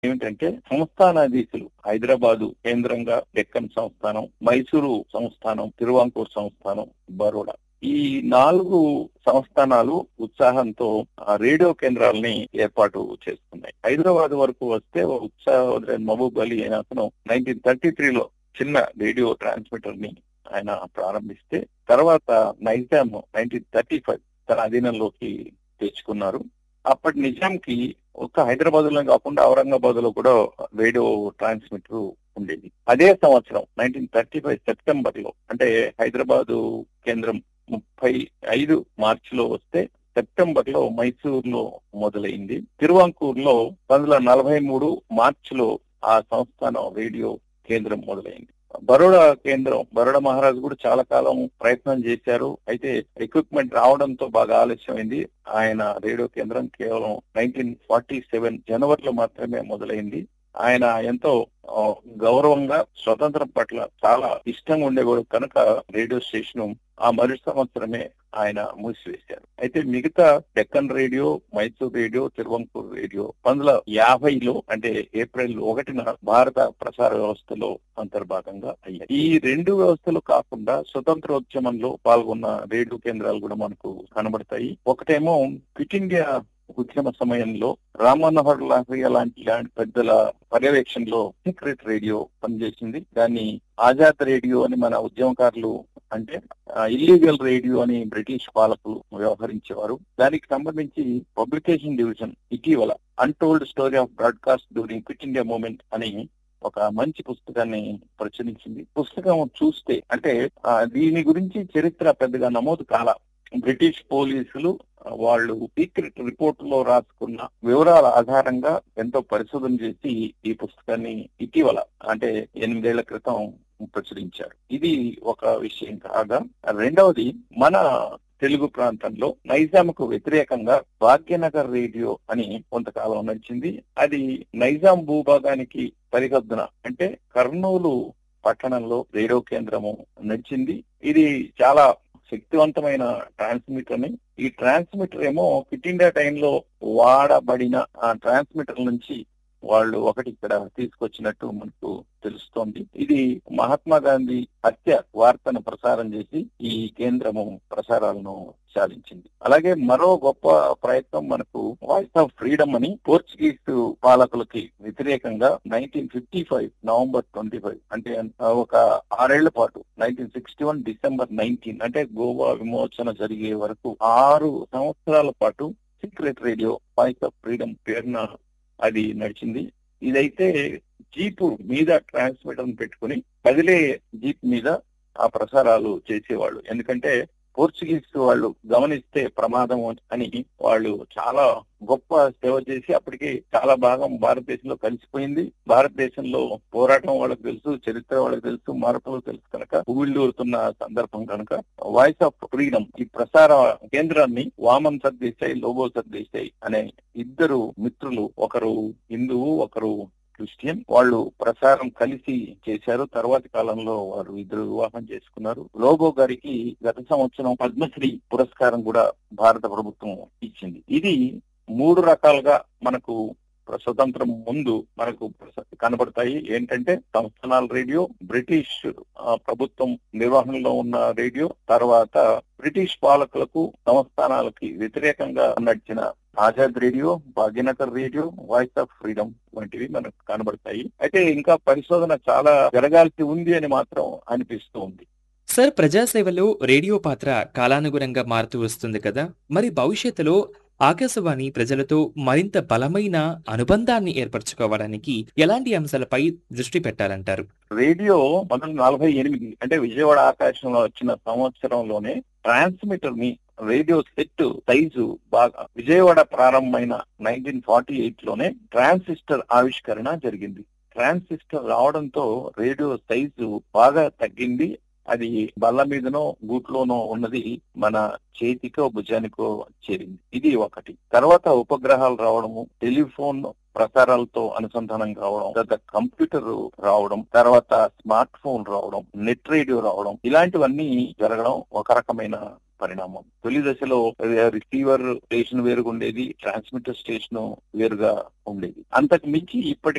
ఏమిటంటే సంస్థానాధీశులు హైదరాబాదు కేంద్రంగా డెక్కన్ సంస్థానం మైసూరు సంస్థానం తిరువాంకూర్ సంస్థానం బరోడా ఈ నాలుగు సంస్థానాలు ఉత్సాహంతో ఆ రేడియో కేంద్రాలని ఏర్పాటు చేస్తున్నాయి హైదరాబాద్ వరకు వస్తే ఓ ఉత్సాహ మహబూబ్ అలీ అయిన అతను నైన్టీన్ థర్టీ త్రీలో చిన్న రేడియో ట్రాన్స్మిటర్ ని ఆయన ప్రారంభిస్తే తర్వాత నైజాం నైన్టీన్ థర్టీ ఫైవ్ తన అధీనంలోకి తెచ్చుకున్నారు అప్పటి నిజాంకి ఒక్క హైదరాబాద్ లో కాకుండా ఔరంగాబాద్ లో కూడా రేడియో ట్రాన్స్మిటర్ ఉండేది అదే సంవత్సరం నైన్టీన్ థర్టీ ఫైవ్ సెప్టెంబర్ లో అంటే హైదరాబాదు కేంద్రం ముప్పై ఐదు మార్చి లో వస్తే సెప్టెంబర్ లో మైసూర్ లో మొదలైంది తిరువాంకూర్ లో పంతొమ్మిది వందల నలభై మూడు మార్చి లో ఆ సంస్థానం రేడియో కేంద్రం మొదలైంది బరోడా కేంద్రం బరోడా మహారాజు కూడా చాలా కాలం ప్రయత్నం చేశారు అయితే ఎక్విప్మెంట్ రావడంతో బాగా ఆలస్యమైంది ఆయన రేడియో కేంద్రం కేవలం నైన్టీన్ ఫార్టీ సెవెన్ జనవరిలో మాత్రమే మొదలైంది ఆయన ఎంతో ఆ, గౌరవంగా స్వతంత్రం పట్ల చాలా ఇష్టంగా ఉండేవాడు కనుక రేడియో స్టేషన్ ఆ మరు సంవత్సరమే ఆయన మూసివేశారు అయితే మిగతా Deccan radio Mysore radio Travancore radio పంతొమ్మిది వందల యాభైలో అంటే ఏప్రిల్ ఒకటిన భారత ప్రసార వ్యవస్థలో అంతర్భాగంగా అయ్యాయి ఈ రెండు వ్యవస్థలు కాకుండా స్వతంత్రోద్యమంలో పాల్గొన్న రేడియో కేంద్రాలు కూడా మనకు కనబడతాయి ఒకటేమో క్విట్ ఇండియా ఉద్యమ సమయంలో రామ్మనోహర్ లాహియా లాంటి లాంటి పెద్దల పర్యవేక్షణలో సీక్రెట్ రేడియో పనిచేసింది దాన్ని ఆజాద్ రేడియో అని మన ఉద్యమకారులు అంటే ఇల్లీగల్ రేడియో అని బ్రిటిష్ పాలకులు వ్యవహరించేవారు దానికి సంబంధించి పబ్లికేషన్ డివిజన్ ఇటీవల untold story of broadcast during quit India movement అని ఒక మంచి పుస్తకాన్ని ప్రచురించింది పుస్తకం చూస్తే అంటే ఆ, దీని గురించి చరిత్ర పెద్దగా నమోదు కాల బ్రిటిష్ పోలీసులు ఆ, వాళ్ళు సీక్రెట్ రిపోర్ట్ లో రాసుకున్న వివరాల ఆధారంగా ఎంతో పరిశోధన చేసి ఈ పుస్తకాన్ని ఇటీవల అంటే ఎనిమిదేళ్ల క్రితం ప్రచురించారు ఇది ఒక విషయం కాగా రెండవది మన తెలుగు ప్రాంతంలో నైజాంకు వ్యతిరేకంగా భాగ్యనగర్ రేడియో అని కొంతకాలం నడిచింది అది నైజాం భూభాగానికి సరిహద్దున అంటే కర్నూలు పట్టణంలో రేడియో కేంద్రము నడిచింది ఇది చాలా శక్తివంతమైన ట్రాన్స్మిటర్ అని ఈ ట్రాన్స్మిటర్ ఏమో క్విట్ ఇండియా టైంలో వాడబడిన ఆ ట్రాన్స్మిటర్ నుంచి వాళ్ళు ఒకటి ఇక్కడ తీసుకొచ్చినట్టు మనకు తెలుస్తోంది ఇది మహాత్మా గాంధీ హత్య వార్తను ప్రసారం చేసి ఈ కేంద్రము ప్రసారాలను సాధించింది అలాగే మరో గొప్ప ప్రయత్నం మనకు వాయిస్ ఆఫ్ ఫ్రీడమ్ అని పోర్చుగీస్ పాలకులకి వ్యతిరేకంగా nineteen fifty five November twenty five అంటే ఒక ఆరేళ్ల పాటు nineteen sixty one December nineteen అంటే గోవా విమోచన జరిగే వరకు ఆరు సంవత్సరాల పాటు secret radio voice of freedom పేరున అది నడిచింది ఇదైతే జీపు మీద ట్రాన్స్మిటర్ పెట్టుకుని కదిలే జీప్ మీద ఆ ప్రసారాలు చేసేవాళ్ళు ఎందుకంటే పోర్చుగీస్ వాళ్ళు గమనిస్తే ప్రమాదం అని వాళ్ళు చాలా గొప్ప సేవ చేసి అప్పటికి చాలా భాగం భారతదేశంలో కలిసిపోయింది భారతదేశంలో పోరాటం వాళ్ళకి తెలుసు చరిత్ర వాళ్ళకి తెలుసు మార్పులు తెలుసు కనుక ఊళ్ళూరుతున్న సందర్భం కనుక వాయిస్ ఆఫ్ ఫ్రీడమ్ ఈ ప్రసార కేంద్రాన్ని వామన్ సర్దేశాయి లోబో సర్దేశాయి అనే ఇద్దరు మిత్రులు ఒకరు హిందువు ఒకరు క్రిస్టియన్ వాళ్ళు ప్రసారం కలిసి చేశారు తర్వాతి కాలంలో వారు ఇద్దరు వివాహం చేసుకున్నారు లోబో గారికి గత సంవత్సరం పద్మశ్రీ పురస్కారం కూడా భారత ప్రభుత్వం ఇచ్చింది ఇది మూడు రకాలుగా మనకు స్వతంత్రం ముందు మనకు కనబడతాయి ఏంటంటే సంస్థానాల రేడియో బ్రిటిష్ ఆ, ప్రభుత్వం నిర్వహణలో ఉన్న రేడియో తర్వాత బ్రిటిష్ పాలకులకు సంస్థానాలకి వ్యతిరేకంగా నడిచిన Azad radio Bhagyanagar radio voice of freedom వంటివి మనకు కనబడతాయి అయితే ఇంకా పరిశోధన చాలా జరగాల్సి ఉంది అని మాత్రం అనిపిస్తూ ఉంది సార్ ప్రజాసేవలో రేడియో పాత్ర కాలానుగుణంగా మారుతూ వస్తుంది కదా మరి భవిష్యత్తులో ఆకాశవాణి ప్రజలతో మరింత బలమైన అనుబంధాన్ని ఏర్పరచుకోవడానికి ఎలాంటి అంశాలపై దృష్టి పెట్టాలంటారు రేడియో మొదలు నలభై ఎనిమిది అంటే విజయవాడ ఆకాశంలో వచ్చిన సంవత్సరంలోనే ట్రాన్స్మిటర్ ని రేడియో సెట్ సైజు బాగా విజయవాడ ప్రారంభమైన నైన్టీన్ ఫార్టీ ఎయిట్ లోనే ట్రాన్సిస్టర్ ఆవిష్కరణ జరిగింది ట్రాన్సిస్టర్ రావడంతో రేడియో సైజు బాగా తగ్గింది అది బల్ల మీదనో గూట్లోనో ఉన్నది మన చేతికో భుజానికో చేరింది ఇది ఒకటి తర్వాత ఉపగ్రహాలు రావడము టెలిఫోన్ ప్రసారాలతో అనుసంధానం కావడం తర్వాత కంప్యూటర్ రావడం తర్వాత స్మార్ట్ ఫోన్ రావడం నెట్ రేడియో రావడం ఇలాంటివన్నీ జరగడం ఒక రకమైన పరిణామం తొలి దశలో రిసీవర్ స్టేషన్ వేరుగా ఉండేది ట్రాన్స్మిటర్ స్టేషన్ వేరుగా ఉండేది అంతకు మించి ఇప్పటి